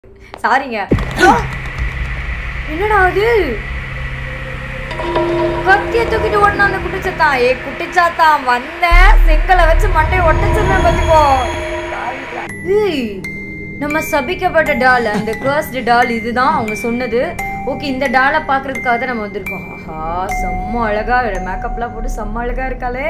சாரிங்க என்னடா அது கத்திய தூக்கிட்டு ஓடின அந்த குட்டிச்சாத்தான் ஏ குட்டிச்சாத்தான் வந்தேன் செங்கலை வச்சு மண்டையை ஒட்டச்சிருந்தேன் பார்த்துக்கோ ஏய், நம்ம சபிக்கப்பட்ட டால் அந்த கர்ஸ்டு டால் இதுதான் அவங்க சொன்னது ஓகே இந்த டாலை பார்க்கறதுக்காக தான் நம்ம வந்திருக்கோம் ஆஹா செம்ம அழகா மேக்கப்லாம் போட்டு செம்ம அழகா இருக்காளே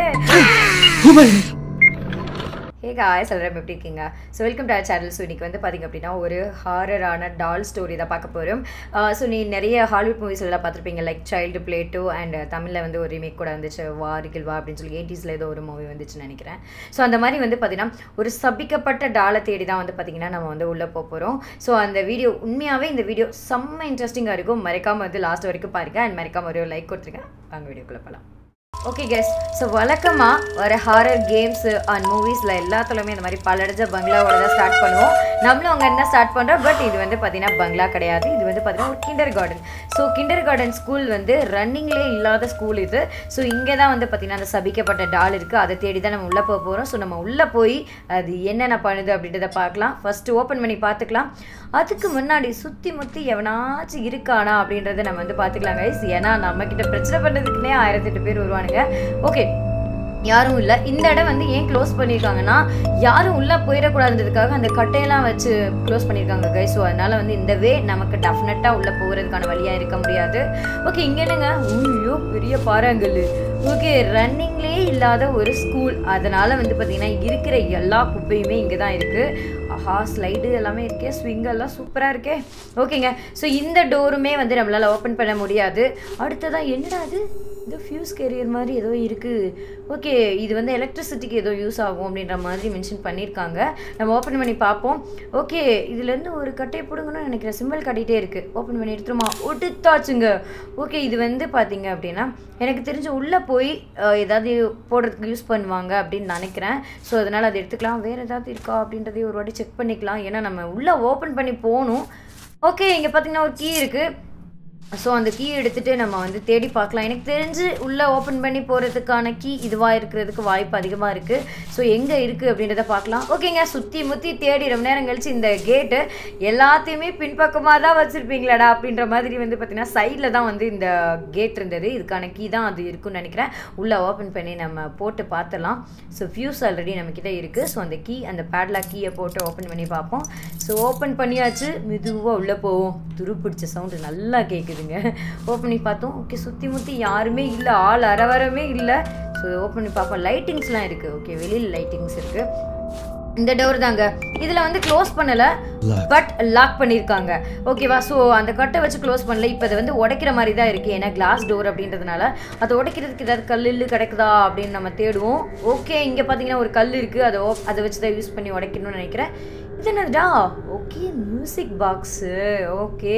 ஹே காய்ஸ் எல்லாரும் எப்படி இருக்கீங்க so welcome to channel so இன்றைக்கி வந்து பார்த்திங்க அப்படின்னா ஒரு ஹாரரான டால் ஸ்டோரி தான் பார்க்க போகிறோம் ஸோ நீ நிறைய ஹாலிவுட் மூவிஸ் எல்லாம் பார்த்துருப்பீங்க like child play two and தமிழில் வந்து ஒரு ரீமேக் கூட வந்துச்சு வா அருகில் வா அப்படின்னு சொல்லி எயிட்டிஸில் ஏதோ ஒரு மூவி வந்துச்சுன்னு நினைக்கிறேன் ஸோ அந்த மாதிரி வந்து பார்த்திங்கன்னா ஒரு சபிக்கப்பட்ட டாலை தேடி தான் வந்து பார்த்திங்கன்னா நம்ம வந்து உள்ளே போக போகிறோம் ஸோ அந்த வீடியோ உண்மையாகவே இந்த வீடியோ செம்ம இன்ட்ரெஸ்டிங்காக இருக்கும் மறைக்காமல் வந்து லாஸ்ட் வரைக்கும் பாருங்க அண்ட் மறைக்காமல் ஒரு லைக் கொடுத்துருங்க வாங்க வீடியோக்குள்ளே போகலாம் ஓகே கெஸ் ஸோ வழக்கமாக வர ஹாரர் கேம்ஸ் அண்ட் மூவிஸில் எல்லாத்துலையுமே இந்த மாதிரி பல்லடைஞ்ச பங்களாவோட தான் ஸ்டார்ட் பண்ணுவோம் நம்மளும் அங்கே இருந்தால் ஸ்டார்ட் பண்ணுறோம் பட் இது வந்து பார்த்தீங்கன்னா பங்களா கிடையாது இது வந்து பார்த்தீங்கன்னா ஒரு kindergarten so kindergarten school வந்து ரன்னிங்லேயே இல்லாத ஸ்கூல் இது ஸோ இங்கே தான் வந்து பார்த்தீங்கன்னா அந்த சபிக்கப்பட்ட டால் இருக்குது அதை தேடி தான் நம்ம உள்ளே போக போகிறோம் ஸோ நம்ம உள்ளே போய் அது என்னென்ன பண்ணுது அப்படின்றத பார்க்கலாம் ஃபஸ்ட்டு ஓப்பன் பண்ணி பார்த்துக்கலாம் அதுக்கு முன்னாடி சுற்றி முற்றி எவனாச்சும் இருக்கானா அப்படின்றத நம்ம வந்து பார்த்துக்கலாம் கைஸ் ஏன்னா நம்மக்கிட்ட பிரச்சனை பண்ணுறதுக்குனே ஆயிரத்தெட்டு பேர் வருவானுங்க ஓகே யாரும் இல்லை இந்த இடம் வந்து ஏன் க்ளோஸ் பண்ணியிருக்காங்கன்னா யாரும் உள்ளே போயிடக்கூடாதுன்றதுக்காக அந்த கட்டையெல்லாம் வச்சு க்ளோஸ் பண்ணியிருக்காங்க கை ஸோ அதனால் வந்து இந்த வே நமக்கு டெஃபினட்டாக உள்ளே போகிறதுக்கான வழியாக இருக்க முடியாது ஓகே இங்கே என்னங்க ஐயோ பெரிய பாறாங்கல் ஓகே ரன்னிங்லேயே இல்லாத ஒரு ஸ்கூல் அதனால் வந்து பார்த்திங்கன்னா இருக்கிற எல்லா குப்பையுமே இங்கே தான் இருக்குது ஆஹா ஸ்லைடு எல்லாமே இருக்கே ஸ்விங் எல்லாம் சூப்பராக இருக்கே ஓகேங்க ஸோ இந்த டோருமே வந்து நம்மளால் ஓப்பன் பண்ண முடியாது அடுத்ததாக என்னடா அது இது ஃபியூஸ் கேரியர் மாதிரி ஏதோ இருக்குது ஓகே இது வந்து எலக்ட்ரிசிட்டிக்கு ஏதோ யூஸ் ஆகும் அப்படின்ற மாதிரி மென்ஷன் பண்ணியிருக்காங்க நம்ம ஓப்பன் பண்ணி பார்ப்போம் ஓகே இதுலேருந்து ஒரு கட்டையை பிடுங்கணும்னு நினைக்கிறேன் சிம்பிள் கட்டிகிட்டே இருக்குது ஓப்பன் பண்ணி எடுத்துருமா ஒட்டுத்தாச்சுங்க ஓகே இது வந்து பார்த்தீங்க அப்படின்னா எனக்கு தெரிஞ்ச உள்ளே போய் அஹ், ஏதாவது போடுறதுக்கு யூஸ் பண்ணுவாங்க அப்படின்னு நினைக்கிறேன் ஸோ அதனால் அதை எடுத்துக்கலாம் வேறு ஏதாவது இருக்கா அப்படின்றதையும் ஒரு வாட்டி செக் பண்ணிக்கலாம் ஏன்னா நம்ம உள்ளே ஓப்பன் பண்ணி போகணும் ஓகே இங்கே பார்த்தீங்கன்னா ஒரு கீ இருக்குது ஸோ அந்த கீ எடுத்துகிட்டு நம்ம வந்து தேடி பார்க்கலாம் எனக்கு தெரிஞ்சு உள்ளே ஓப்பன் பண்ணி போகிறதுக்கான கீ இதுவாக இருக்கிறதுக்கு வாய்ப்பு அதிகமாக இருக்குது ஸோ எங்கே இருக்குது அப்படின்றத பார்க்கலாம் ஓகேங்க சுற்றி முற்றி தேடி ரொம்ப நேரம் கழிச்சு இந்த கேட்டு எல்லாத்தையுமே பின்பக்கமாக தான் வச்சுருப்பீங்களாடா அப்படின்ற மாதிரி வந்து பார்த்திங்கன்னா சைடில் தான் வந்து இந்த கேட் இருந்தது இதுக்கான கீ தான் அது இருக்குன்னு நினைக்கிறேன் உள்ளே ஓப்பன் பண்ணி நம்ம போட்டு பார்த்துலாம் ஸோ ஃபியூஸ் ஆல்ரெடி நம்மக்கிட்ட இருக்குது ஸோ அந்த கீ அந்த பேட்லாக் கீயை போட்டு ஓப்பன் பண்ணி பார்ப்போம் ஸோ ஓப்பன் பண்ணியாச்சு மெதுவாக உள்ளே போவோம் துரு பிடிச்ச சவுண்டு நல்லா கேட்குதுங்க ஓப்பன் பண்ணி பார்த்தோம் ஓகே சுற்றி முற்றி யாருமே இல்லை ஆள் அரவரமே இல்லை ஸோ ஓப்பன் பண்ணி பார்ப்போம் லைட்டிங்ஸ்லாம் இருக்குது ஓகே வெளியில் லைட்டிங்ஸ் இருக்குது இந்த டோர் தாங்க இதில் வந்து க்ளோஸ் பண்ணலை பட் லாக் பண்ணியிருக்காங்க ஓகேவா ஸோ அந்த கட்டை வச்சு க்ளோஸ் பண்ணல இப்போ அது வந்து உடைக்கிற மாதிரி தான் இருக்குது ஏன்னா கிளாஸ் டோர் அப்படின்றதுனால அதை உடைக்கிறதுக்கு ஏதாவது கல் கிடைக்குதா அப்படின்னு நம்ம தேடுவோம் ஓகே இங்கே பார்த்தீங்கன்னா ஒரு கல் இருக்குது அதை ஓ- அதை வச்சு தான் யூஸ் பண்ணி உடைக்கணும்னு நினைக்கிறேன் இது என்னதுடா okay music box okay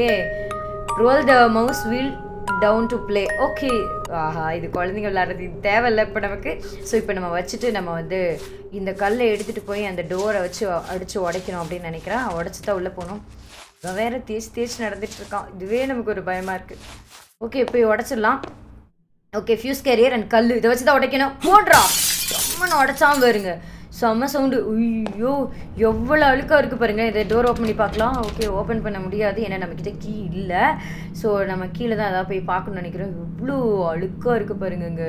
roll the mouse wheel down to play okay ஆஹா இது குழந்தைங்க விளையாடுறது இது தேவையில்ல இப்போ நமக்கு ஸோ இப்போ நம்ம வச்சுட்டு நம்ம வந்து இந்த கல்லை எடுத்துகிட்டு போய் அந்த டோரை வச்சு அடித்து உடைக்கணும் அப்படின்னு நினைக்கிறேன் உடச்சி தான் உள்ளே போகணும் இவன் வேற தேய்ச்சி தேய்ச்சி நடந்துட்டு இருக்கான் இதுவே நமக்கு ஒரு பயமாக இருக்குது ஓகே போய் உடச்சிடலாம் ஓகே ஃபியூஸ் கேரியர் அண்ட் கல் இதை வச்சு தான் உடைக்கணும் போடுறா செம்மன்னு உடைச்சாம பாருங்க செம்ம சவுண்டு ஐயோ எவ்வளோ அழுக்காக இருக்குது பாருங்க இதை டோர் ஓப்பன் பண்ணி பார்க்கலாம் ஓகே ஓப்பன் பண்ண முடியாது ஏன்னா நம்மக்கிட்ட கீ இல்லை ஸோ நம்ம கீழே தான் அதாவது போய் பார்க்கணும்னு நினைக்கிறோம் எவ்வளோ அழுக்காக இருக்குது பாருங்க இங்கே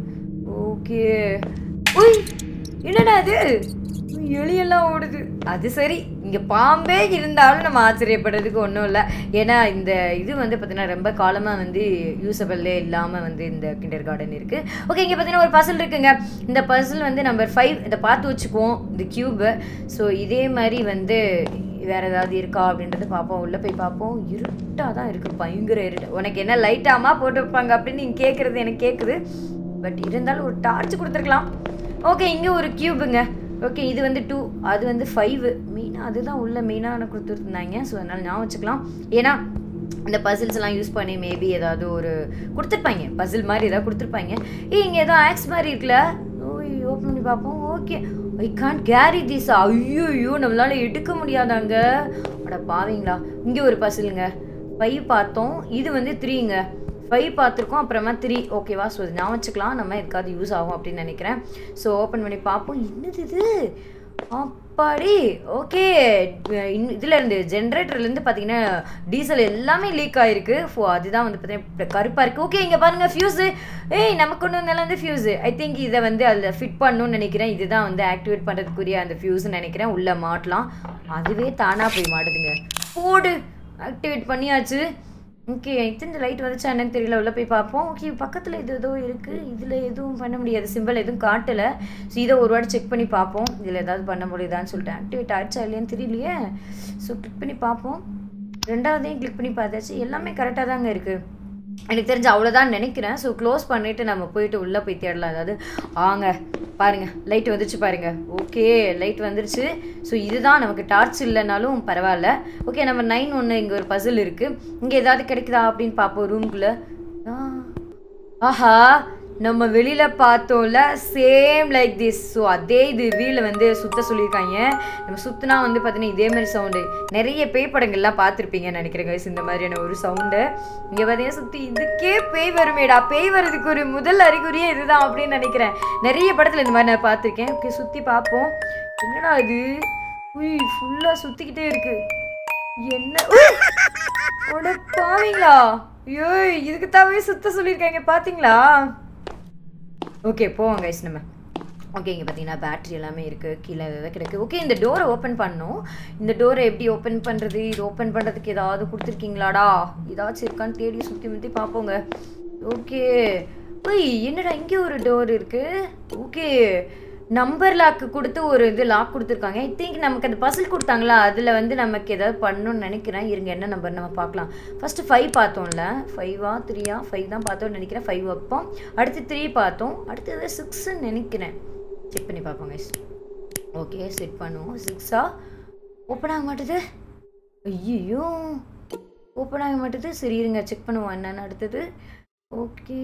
ஓகே உய் என்னடா அது உய், எலியெல்லாம் ஓடுது அது சரி இங்கே பாம்பே இருந்தாலும் நம்ம ஆச்சரியப்படுறதுக்கு ஒன்றும் இல்லை ஏன்னா இந்த இது வந்து பார்த்தீங்கன்னா ரொம்ப காலமாக வந்து யூஸபிளே இல்லாமல் வந்து இந்த கிண்டர் கார்டன் இருக்குது ஓகே இங்கே பார்த்தீங்கன்னா ஒரு பசில் இருக்குங்க இந்த பசில் வந்து நம்பர் ஃபைவ் இதை பார்த்து வச்சுக்குவோம் இந்த க்யூபு ஸோ இதே மாதிரி வந்து வேற ஏதாவது இருக்கா அப்படின்றத பார்ப்போம் உள்ளே போய் பார்ப்போம் இருட்டாக தான் இருக்குது பயங்கர இருட்டு உனக்கு என்ன லைட்டாமா போட்டு வைப்பாங்க அப்படின்னு நீங்கள் கேட்குறது எனக்கு கேட்குது பட் இருந்தாலும் ஒரு டார்ச் கொடுத்துருக்கலாம் ஓகே இங்கே ஒரு க்யூபுங்க ஓகே இது வந்து டூ அது வந்து ஃபைவ் மெயினாக அதுதான் உள்ள மெயினாக கொடுத்துருந்தாங்க ஸோ அதனால் ஞாபகம் வச்சுக்கலாம் ஏன்னா இந்த பசில்ஸ் எல்லாம் யூஸ் பண்ணி மேபி ஏதாவது ஒரு கொடுத்துருப்பாங்க பசில் மாதிரி ஏதாவது கொடுத்துருப்பாங்க ஏய் இங்கே ஏதோ ஆக்ஸ் மாதிரி இருக்குல்ல ஓய் ஓப்பன் பண்ணி பார்ப்போம் okay I can't carry this ஐயோ நம்மளால எடுக்க முடியாதாங்க அட பாவீங்களா இங்கே ஒரு பசிலுங்க ஃபைவ் பார்த்தோம் இது வந்து த்ரீங்க ஃபைவ் பார்த்துருக்கோம் அப்புறமா த்ரீ ஓகேவா ஸோ இது ஞாபகம் வச்சுக்கலாம் நம்ம எதுக்காவது யூஸ் ஆகும் அப்படின்னு நினைக்கிறேன் ஸோ ஓப்பன் பண்ணி பார்ப்போம் என்னது இது அப்பாடி ஓகே இதில் இருந்து ஜென்ரேட்டர்லேருந்து பார்த்தீங்கன்னா டீசல் எல்லாமே லீக் ஆயிருக்கு ஸோ அதுதான் வந்து பார்த்தீங்கன்னா கருப்பாக இருக்குது ஓகே இங்கே பாருங்கள் ஃபியூஸு ஏய் நமக்கு கொண்டு வந்தாலும் வந்து ஃபியூஸு ஐ திங்க் இதை வந்து அதில் ஃபிட் பண்ணணும்னு நினைக்கிறேன் இதுதான் வந்து ஆக்டிவேட் பண்ணுறதுக்குரிய அந்த ஃபியூஸ்னு நினைக்கிறேன் உள்ளே மாட்டலாம் அதுவே தானாக போய் மாட்டுதுங்க போடு ஆக்டிவேட் பண்ணியாச்சு ஓகே இந்த லைட் வந்துச்சா என்னன்னு தெரியல உள்ள போய் பார்ப்போம் ஓகே பக்கத்தில் இது ஏதோ இருக்குது இதில் எதுவும் பண்ண முடியாது சிம்பிள் எதுவும் காட்டலை ஸோ இதை ஒரு வாட்டி செக் பண்ணி பார்ப்போம் இதில் ஏதாவது பண்ண முடியுதான்னு சொல்லிட்டு ஆக்டிவேட் ஆயிடுச்சா இல்லையான்னு தெரியலையே ஸோ கிளிக் பண்ணி பார்ப்போம் ரெண்டாவதையும் கிளிக் பண்ணி பார்த்தாச்சு எல்லாமே கரெக்டாக தாங்க இருக்குது எனக்கு தெரிஞ்சு அவ்வளோதான் நினைக்கிறேன் ஸோ க்ளோஸ் பண்ணிவிட்டு நம்ம போயிட்டு உள்ளே போய் தேடலாம் அதாவது ஆங்க பாருங்கள் லைட் வந்துருச்சு பாருங்கள் ஓகே லைட் வந்துருச்சு ஸோ இதுதான் நமக்கு டார்ச் இல்லைனாலும் பரவாயில்ல ஓகே நம்ம நைன் ஒன்று இங்கே ஒரு பசில் இருக்குது இங்கே ஏதாவது கிடைக்குதா அப்படின்னு பார்ப்போம் ரூம்குள்ளே ஆஹா நம்ம வெளியில் பார்த்தோம்ல சேம் லைக் திஸ் ஸோ அதே இது வீல வந்து சுத்த சொல்லியிருக்காங்க நம்ம சுற்றினா வந்து பார்த்தீங்கன்னா இதே மாதிரி சவுண்டு நிறைய பேய் படங்கள்லாம் பார்த்துருப்பீங்கன்னு நினைக்கிறேன் guys இந்த மாதிரியான ஒரு சவுண்டு இங்கே பார்த்தீங்கன்னா சுற்றி இதுக்கே பேய் வருமேடா பேய் வர்றதுக்கு ஒரு முதல் அறிகுறியே இதுதான் அப்படின்னு நினைக்கிறேன் நிறைய படத்தில் இந்த மாதிரி நான் பார்த்துருக்கேன் ஓகே சுற்றி பார்ப்போம் என்னடா இது உய் ஃபுல்லாக சுற்றிக்கிட்டே இருக்கு என்ன உய்! அட பாவீங்களா ஐயோ இதுக்கு தாவே சுத்த சொல்லியிருக்காங்க பார்த்தீங்களா ஓகே போவோம் கைஸ் நம்ம ஓகே இங்கே பார்த்தீங்கன்னா பேட்ரி எல்லாமே இருக்குது கீழே ஏதாவது கிடக்கு ஓகே இந்த டோரை ஓப்பன் பண்ணணும் இந்த டோரை எப்படி ஓப்பன் பண்ணுறது இது ஓப்பன் பண்ணுறதுக்கு ஏதாவது கொடுத்துருக்கீங்களாடா ஏதாச்சும் இருக்கான்னு தேடி சுற்றி முற்றி பார்ப்போங்க ஓகே ஓய் என்னடா இங்கே ஒரு டோர் இருக்குது ஓகே நம்பர் லாக்கு கொடுத்து ஒரு இது லாக் கொடுத்துருக்காங்க ஐ திங்க் நமக்கு அந்த பசில் கொடுத்தாங்களா அதில் வந்து நமக்கு ஏதாவது பண்ணணும்னு நினைக்கிறேன் இருங்க என்ன நம்பர் நம்ம பார்க்கலாம் ஃபஸ்ட்டு ஃபைவ் பார்த்தோம்ல ஃபைவா த்ரீயா ஃபைவ் தான் பார்த்தோம்னு நினைக்கிறேன் ஃபைவ் வைப்போம் அடுத்து த்ரீ பார்த்தோம் அடுத்தது சிக்ஸ்ன்னு நினைக்கிறேன் செக் பண்ணி பார்ப்போம் guys ஓகே செட் பண்ணுவோம் சிக்ஸா ஓப்பன் ஆக மாட்டுது ஐயோ ஓப்பன் ஆக மாட்டுது சரி இருங்க செக் பண்ணுவோம் என்னன்னு அடுத்தது ஓகே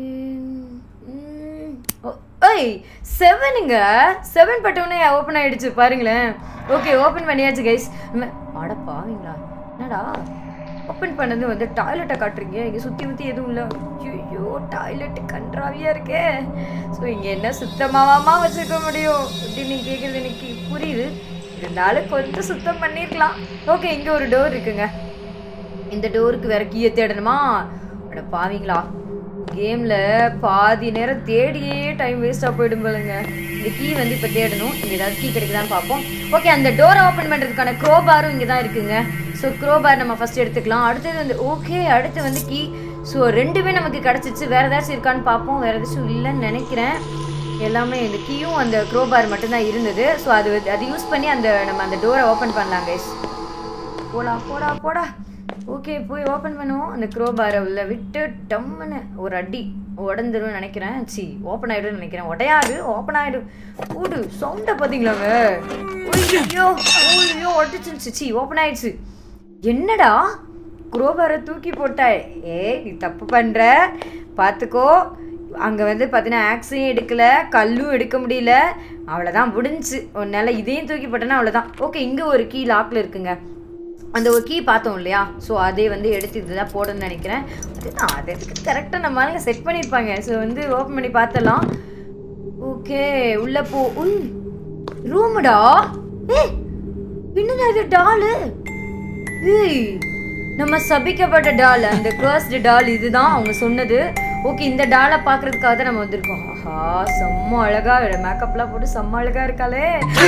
ஏய் செவனுங்க செவன் பட்டவுனே ஓப்பன் ஆயிடுச்சு பாருங்களேன் ஓகே ஓப்பன் பண்ணியாச்சு கைஸ் அட பாவீங்களா என்னடா ஓப்பன் பண்ணது வந்து டாய்லெட்டை காட்டுறீங்க இங்கே சுற்றி முற்றி எதுவும் இல்லை ஐயோ டாய்லெட்டு கன்றாவியாக இருக்கே ஸோ இங்கே என்ன சுத்தமாவாமா வச்சுக்க முடியும் அப்படின்னு நீ கேட்குறது எனக்கு புரியுது இருந்தாலும் கொஞ்சம் சுத்தம் பண்ணியிருக்கலாம் ஓகே இங்கே ஒரு டோர் இருக்குங்க இந்த டோருக்கு வேற கீயை தேடணுமா அட பாவீங்களா கேமில் பாதி நேரம் தேடியே டைம் வேஸ்ட்டாக போயிடும் போலுங்க இந்த கீ வந்து இப்போ தேடணும் இங்கே ஏதாவது கீ கிடைக்குதான்னு பார்ப்போம் ஓகே அந்த டோரை ஓப்பன் பண்ணுறதுக்கான க்ரோபாரும் இங்கே தான் இருக்குங்க ஸோ க்ரோபார் நம்ம ஃபஸ்ட் எடுத்துக்கலாம் அடுத்தது வந்து ஓகே அடுத்து வந்து கீ ஸோ ரெண்டுமே நமக்கு கிடச்சிச்சு வேறு ஏதாச்சும் இருக்கான்னு பார்ப்போம் வேறு ஏதாச்சும் இல்லைன்னு நினைக்கிறேன் எல்லாமே இந்த கீயும் அந்த க்ரோபார் மட்டும்தான் இருந்தது ஸோ அது வந்து- அது யூஸ் பண்ணி அந்த நம்ம அந்த டோரை ஓப்பன் பண்ணலாம் கைஸ் போடா போடா போடா ஓகே போய் ஓப்பன் பண்ணுவோம் அந்த க்ரோபாரை உள்ள விட்டு டம்முன்னு ஒரு அடி உடந்துருன்னு நினைக்கிறேன் சி ஓப்பன் ஆகிடும்னு நினைக்கிறேன் உடையாது ஓப்பன் ஆகிடும் கூடு சவுண்டை பார்த்தீங்களாங்க ஐயோ ஐயோ உடச்சிருச்சு சி ஓப்பன் ஆயிடுச்சு என்னடா குரோபாரை தூக்கி போட்டா ஏய் நீ தப்பு பண்ணுற பார்த்துக்கோ அங்கே வந்து பார்த்தீங்கன்னா ஆக்ஸையும் எடுக்கல கல்லும் எடுக்க முடியல அவ்வளோதான் முடிஞ்சுச்சு உன்னால இதையும் தூக்கி போட்டேன்னா அவ்வளோதான் ஓகே இங்கே ஒரு கீ லாக்கில் இருக்குங்க அந்த ஒரு கீ பார்த்தோம் இல்லையா ஸோ அதே வந்து எடுத்து இதுதான் போடணும்னு நினைக்கிறேன் அதுதான் அது எதுக்கு கரெக்டாக நம்ம ஆளுங்க செட் பண்ணியிருப்பாங்க ஸோ வந்து ஓப்பன் பண்ணி பார்த்தலாம் ஓகே உள்ளே போ உய் ரூமுடா ஏ என்னடா இது டாலு ஏய் நம்ம சபிக்கப்பட்ட டால் அந்த கர்ஸ்டு டால் இதுதான் அவங்க சொன்னது ஓகே இந்த டாலை பார்க்கறதுக்காக தான் நம்ம வந்திருக்கோம் ஆஹா செம்ம அழகா மேக்கப்லாம் போட்டு செம்ம அழகா இருக்காளே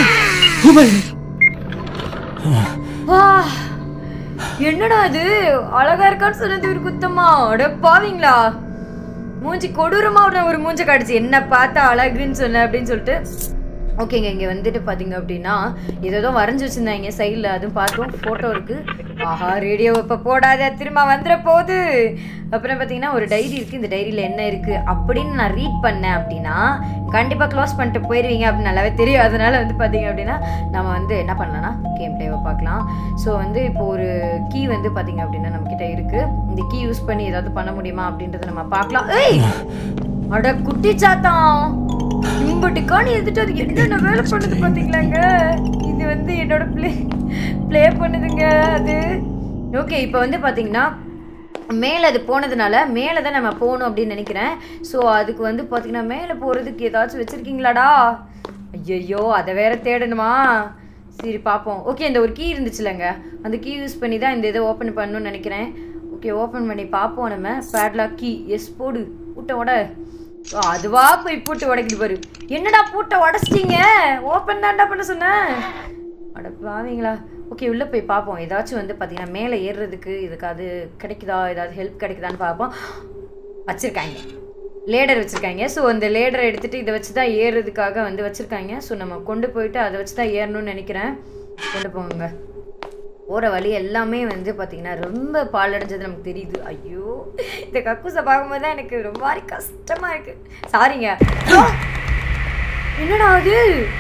வா என்னடா இது அழகா இருக்கான்னு சொன்னது ஒரு குத்தமா அட பாவீங்களா மூஞ்சி கொடூரமா ஒரு ஒரு மூஞ்ச காட்டுச்சு என்ன பார்த்தா அழகுன்னு சொன்ன அப்படின்னு சொல்லிட்டு ஓகேங்க இங்கே வந்துட்டு பார்த்தீங்க அப்படின்னா ஏதோ வரைஞ்சி வச்சுருந்தாங்க சைடில் அதுவும் பார்த்தோம் ஃபோட்டோ இருக்குது ஆஹா ரேடியோ இப்போ போடாத திரும்ப வந்துட போகுது அப்புறம் பார்த்தீங்கன்னா ஒரு டைரி இருக்குது இந்த டைரியில் என்ன இருக்குது அப்படின்னு நான் ரீட் பண்ணேன் அப்படின்னா கண்டிப்பாக க்ளோஸ் பண்ணிட்டு போயிடுவீங்க அப்படின்னு நல்லாவே தெரியும் அதனால வந்து பார்த்தீங்க அப்படின்னா நம்ம வந்து என்ன பண்ணலாம்னா கேம் பிளேவை பார்க்கலாம் ஸோ வந்து இப்போ ஒரு கீ வந்து பார்த்தீங்க அப்படின்னா நம்மக்கிட்ட இருக்குது இந்த கீ யூஸ் பண்ணி ஏதாவது பண்ண முடியுமா அப்படின்றத நம்ம பார்க்கலாம் ஏய் அட குட்டி சாத்தான் இம்பட்டுக்கான எதுட்டு அது என்னென்ன வேலை பண்ணுது பாத்தீங்களாங்க இது வந்து என்னோட ப்ளே ப்ளே பண்ணுதுங்க அது ஓகே இப்போ வந்து பாத்தீங்கன்னா மேலே அது போனதுனால மேலே தான் நம்ம போகணும் அப்படின்னு நினைக்கிறேன் ஸோ அதுக்கு வந்து பார்த்தீங்கன்னா மேலே போகிறதுக்கு ஏதாச்சும் வச்சுருக்கீங்களாடா ஐயையோ அதை வேற தேடணுமா சரி பார்ப்போம் ஓகே இந்த ஒரு கீ இருந்துச்சுலங்க அந்த கீ யூஸ் பண்ணி தான் இந்த இதை ஓப்பன் பண்ணணும்னு நினைக்கிறேன் ஓகே ஓப்பன் பண்ணி பார்ப்போம் நம்ம பேட்லாக் கீ எஸ் போடு பூட்டை உட ஓ, அதுவா போய் பூட்டு உடைக்கிட்டு பாரு என்னடா பூட்டை உடச்சிட்டீங்க ஓப்பன் தான்டா பண்ண சொன்னேன் அட பாவீங்களா ஓகே உள்ளே போய் பார்ப்போம் ஏதாச்சும் வந்து பார்த்தீங்கன்னா மேலே ஏறுறதுக்கு இதுக்கு அது கிடைக்குதா ஏதாவது ஹெல்ப் கிடைக்குதான்னு பார்ப்போம் வச்சுருக்காங்க லேடர் வச்சுருக்காங்க ஸோ அந்த லேடரை எடுத்துகிட்டு இதை வச்சு தான் ஏறுறதுக்காக வந்து வச்சுருக்காங்க ஸோ நம்ம கொண்டு போயிட்டு அதை வச்சு தான் ஏறணும்னு நினைக்கிறேன் கொண்டு போங்க போகிற வழி எல்லாமே வந்து பார்த்திங்கன்னா ரொம்ப பாலடைஞ்சது நமக்கு தெரியுது ஐயோ இந்த கக்கூசை பார்க்கும்போது தான் எனக்கு ரொம்ப மாதிரி கஷ்டமாக இருக்குது சாரிங்க என்னடா அது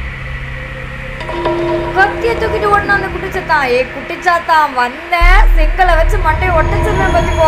கத்திய தூக்கிட்டு ஓடின அந்த குட்டிச்சாத்தான் ஏ குட்டிச்சாத்தான் வந்தேன் செங்கலை வச்சு மண்டையை ஒட்டச்சிருந்தேன் பார்த்துக்கோ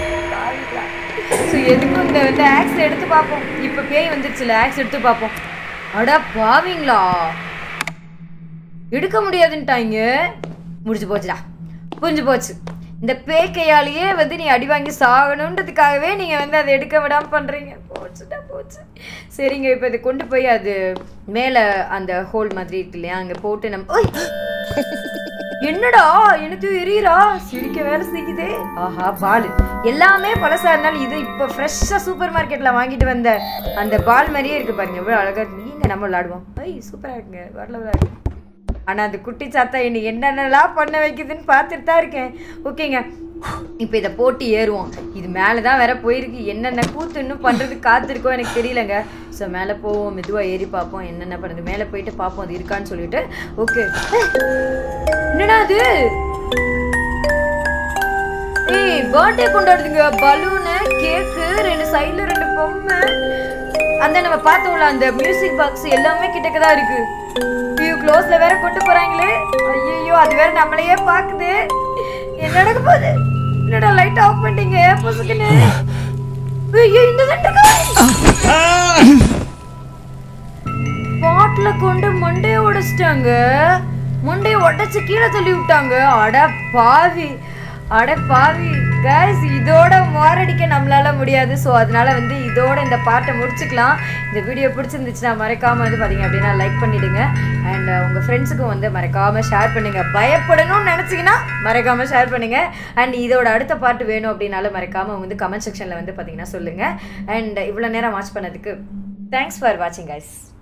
ஸோ எதுக்கும் இந்த வந்து ஆக்ஸ் எடுத்து பார்ப்போம் இப்போ பேய் வந்துருச்சுல ஆக்ஸ் எடுத்து பார்ப்போம் அட பாவீங்களா எடுக்க முடியாதுன்ட்டாங்க முடிஞ்சு போச்சுடா புரிஞ்சு போச்சு இந்த பேக்கையாலேயே வந்து நீ அடி வாங்கி சாகணுன்றதுக்காகவே நீங்கள் வந்து அதை எடுக்க விடாமல் பண்ணுறீங்க போச்சுடா போச்சு சரிங்க இப்போ இதை கொண்டு போய் அது மேலே அந்த ஹோல் மாதிரி இருக்கு இல்லையா அங்கே போட்டு நம்ம ஓய்! என்னடா எனக்கு எரியறா சிரிக்க வேற சிரிக்குதே ஆஹா பால் எல்லாமே பழசா இருந்தாலும் இது இப்போ ஃப்ரெஷ்ஷாக சூப்பர் மார்க்கெட்ல வாங்கிட்டு வந்த அந்த பால் மாதிரியே இருக்கு பாருங்க எவ்வளோ அழகா இருக்கு நீங்க நம்ம விளாடுவோம் ஐய் சூப்பரா இருக்குங்க வரல விளாடு ஆனா அந்த குட்டி சாத்தா என்னை என்னென்னலாம் பண்ண வைக்குதுன்னு பார்த்துட்டு தான் இருக்கேன் ஓகேங்க இப்போ இதை போட்டு ஏறுவோம் இது மேலே தான் வேற போயிருக்கு என்னென்ன கூத்து இன்னும் பண்ணுறதுக்கு காத்திருக்கோ எனக்கு தெரியலங்க ஸோ மேலே போவோம் மெதுவாக ஏறி பார்ப்போம் என்னென்ன பண்ணுறது மேலே போயிட்டு பார்ப்போம் அது இருக்கான்னு சொல்லிட்டு ஓகே என்னடா அது ஏய் பர்த்டே கொண்டாடுதுங்க பலூனு கேக்கு ரெண்டு சைடில் ரெண்டு பொம்மை அந்த நம்ம பார்த்தோம்ல அந்த மியூசிக் பாக்ஸ் எல்லாமே கிட்டக்க தான் இருக்கு வியூ க்ளோஸ்ல வேற கொண்டு போறாங்களே ஐயோ அது வேற நம்மளையே பாக்குது என்ன நடக்க போகுது என்னடா லைட் ஆஃப் பண்ணிட்டீங்க பொசுக்குன்னு ஐயோ இந்த பாட்டில கொண்டு மண்டையை உடைச்சிட்டாங்க மண்டையை உடைச்சு கீழே தள்ளி விட்டாங்க அட பாவி அட பாவி கைஸ் இதோட மாரடிக்க நம்மளால முடியாது ஸோ அதனால வந்து இதோட இந்த பாட்டை முடிச்சுக்கலாம் இந்த வீடியோ பிடிச்சிருந்துச்சுன்னா மறக்காம வந்து பார்த்தீங்க அப்படின்னா லைக் பண்ணிடுங்க அண்ட் உங்க ஃப்ரெண்ட்ஸுக்கும் வந்து மறக்காம ஷேர் பண்ணுங்க பயப்படணும்னு நினச்சிங்கன்னா மறக்காம ஷேர் பண்ணுங்க அண்ட் இதோட அடுத்த பாட்டு வேணும் அப்படின்னாலும் மறக்காம வந்து கமெண்ட் செக்ஷன்ல வந்து பார்த்தீங்கன்னா சொல்லுங்க அண்ட் இவ்வளோ நேரம் வாட்ச் பண்ணதுக்கு தேங்க்ஸ் ஃபார் வாட்சிங் கைஸ்